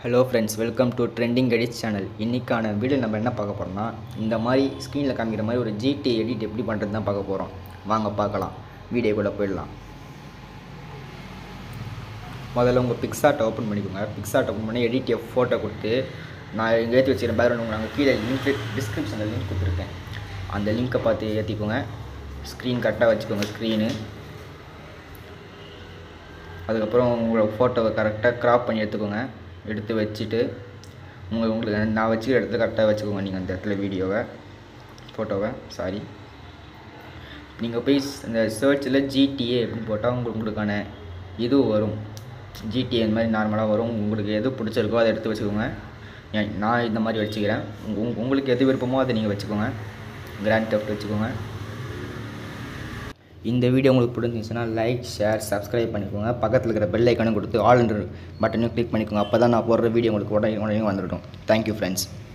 hello friends welcome to trending edit channel இன்றைக்கான video நம்ம என்ன பார்க்க போகிறோம்னா இந்த மாதிரி ஸ்க்ரீனில் காமிக்கிற மாதிரி ஒரு ஜிடி எடிட் எப்படி பண்ணுறது தான் பார்க்க போகிறோம் வாங்க பார்க்கலாம் வீடியோக்குள்ளே போயிடலாம் முதல்ல உங்கள் பிக்சார்ட்டை ஓப்பன் பண்ணிக்கோங்க பிக்சார்ட் ஓப்பன் பண்ணி எடிட் ஃபோட்டோ கொடுத்து நான் இங்கே ஏற்றி வச்சுக்கிறேன் பேக்ரவுண்ட் உங்களுக்கு நாங்கள் கீழே லிங்க் டிஸ்கிரிப்ஷனில் லிங்க் கொடுத்துருக்கேன் அந்த லிங்க்கை பார்த்து ஏற்றிக்கோங்க ஸ்க்ரீன் கரெக்டாக வச்சுக்கோங்க ஸ்க்ரீனு அதுக்கப்புறம் உங்களோட ஃபோட்டோவை கரெக்டாக க்ராப் பண்ணி எடுத்துக்கோங்க எடுத்து வச்சுட்டு உங்கள் உங்களுக்கு நான் வச்சுக்கிற இடத்துல கரெக்டாக வச்சுக்கோங்க நீங்கள் அந்த இடத்துல வீடியோவை ஃபோட்டோவை சாரி நீங்கள் போய் ஸ்- இந்த சர்ச்சில் ஜிடிஏ அப்படின்னு போட்டால் உங்களுக்கு உங்களுக்கான இது வரும் ஜிடிஏ இந்த மாதிரி நார்மலாக வரும் உங்களுக்கு எது பிடிச்சிருக்கோ அதை எடுத்து வச்சுக்கோங்க ஏன் நான் இந்த மாதிரி வச்சுக்கிறேன் உங்க- உங்களுக்கு எது விருப்பமோ அதை நீங்கள் வச்சுக்கோங்க கிராண்ட் டெஃப்ட் வச்சுக்கோங்க இந்த வீடியோ உங்களுக்கு பிடிச்சிருந்துச்சுன்னா லைக் ஷேர் சப்ஸ்கிரைப் பண்ணிக்கோங்க பக்கத்தில் இருக்கிற பெல் ஐக்கானும் கொடுத்து ஆல் பட்டனையும் கிளிக் பண்ணிக்கோங்க அப்போ தான் நான் போடுற வீடியோ உங்களுக்கு உடனே உடனே வந்துடும் தேங்க்யூ ஃப்ரெண்ட்ஸ்